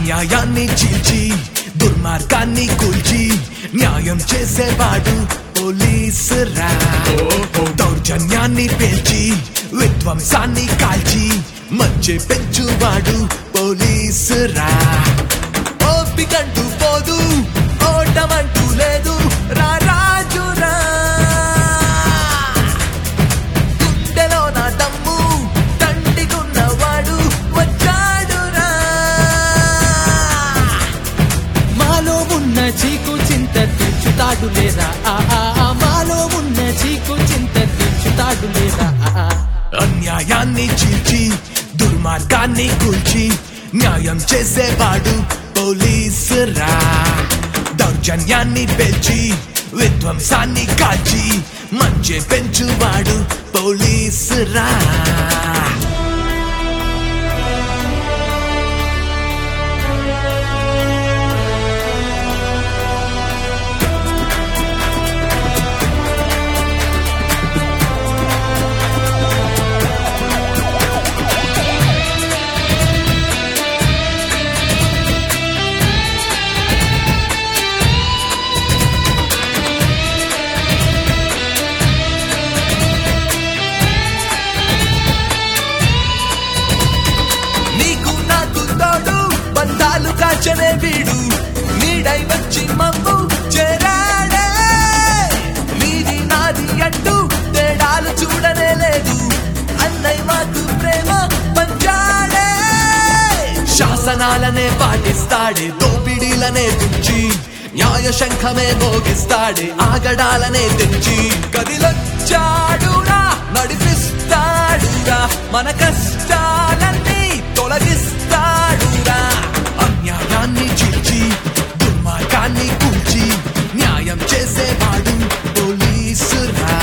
అన్యాయాన్ని చీల్చి దుర్మార్గాన్ని కూల్చి న్యాయం చేసేవాడు పోలీసు రా దౌర్జన్యాన్ని పేల్చి విధ్వంసాన్ని కాల్చి మధ్య పెంచువాడు పోలీసు రా ఓపికంటూ పోదు ఓటమంటూ లేదు రా రాజురా గుండెలో నా దమ్ము తండ్రికున్నవాడు వచ్చాడురా మాలో ఉన్న చీకు చింత తీర్చుతాడు లేదా ఆ, ఆ, ఆ, మాలో ఉన్న చీకు చింత తీర్చుతాడు లేదా ఆ, ఆ. అన్యాయాన్ని చీల్చి దుర్మార్గాన్ని కూల్చి న్యాయం చేసేవాడు పోలీసు రా దౌర్జన్యాన్ని పెంచి విధ్వంసాన్ని కాల్చి మంచి పెంచువాడు పోలీసు రా నీకు నాకు తోడు బంధాలు కాచనే వీడు నీడై వచ్చి మమ్ము చేరాడే నీది నాది అంటూ తేడాలు చూడనే లేదు అన్నయ్య మాకు ప్రేమ పంచాడే శాసనాలనే పాటిస్తాడే దోపిడీలనే తుంచి న్యాయ శంఖమే మోగిస్తాడే ఆగడాలనే తెంచి గదిలొచ్చాడురా నడిపిస్తాడురా మన కష్టాలన్నీ తొలగిస్తాడురా అన్యాయాన్ని చీల్చి దుర్మార్గాన్ని కూల్చి న్యాయం చేసేవాడు పోలీసురా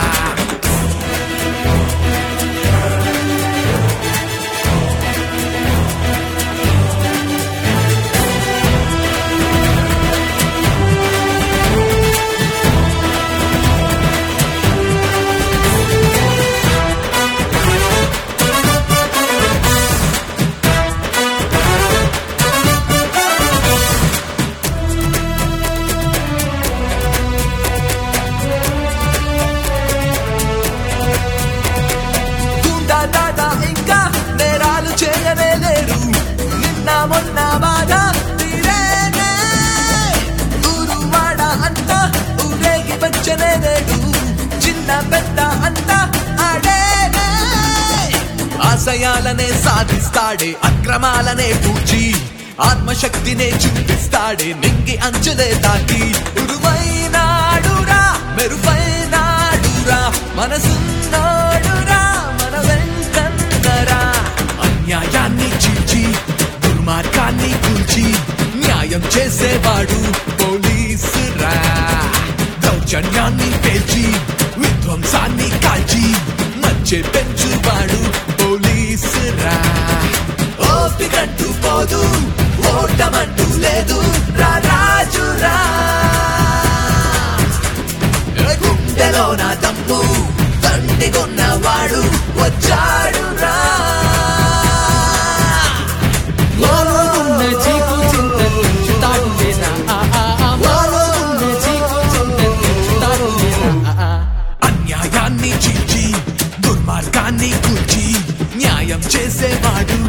గుండా దాదా ఇంకా నేరాలు చేయనే లేరు నిన్న మొన్న బాధ తీరేనే ఊరువాడ అంతా ఊరేగి వచ్చనే లేడు చిన్న పెద్ద అంతా ఆడేనే ఆశయాలనే సాధిస్తాడే అక్రమాలనే పూచి ఆత్మశక్తినే చూపిస్తాడే నింగి అంచులే దాటి ఉరువైనాడురా మెరుపైనాడురా మనసున్నాడురా మన వెంకన్నరా అన్యాయాన్ని చీల్చి దుర్మార్గాన్ని కూల్చి న్యాయం చేసేవాడు పోలీసురా దౌర్జన్యాన్ని పేల్చి విధ్వంసాన్ని కాల్చి మధ్య పెంచువాడు పోలీసురా ఓపికంటూ పోదు ఓటమంటూ లేదు రా రాజురా గుండెలో నా తమ్ము తండ్రికున్నవాడు వచ్చాడురా మాలో ఉన్న చీకు చింత తీర్చుతాడు లేదా ఆ, ఆ, ఆ, మాలో ఉన్న చీకు చింత తీర్చుతాడు లేదా ఆ, ఆ. అన్యాయాన్ని చీల్చి దుర్మార్గాన్ని కూల్చి న్యాయం చేసేవాడు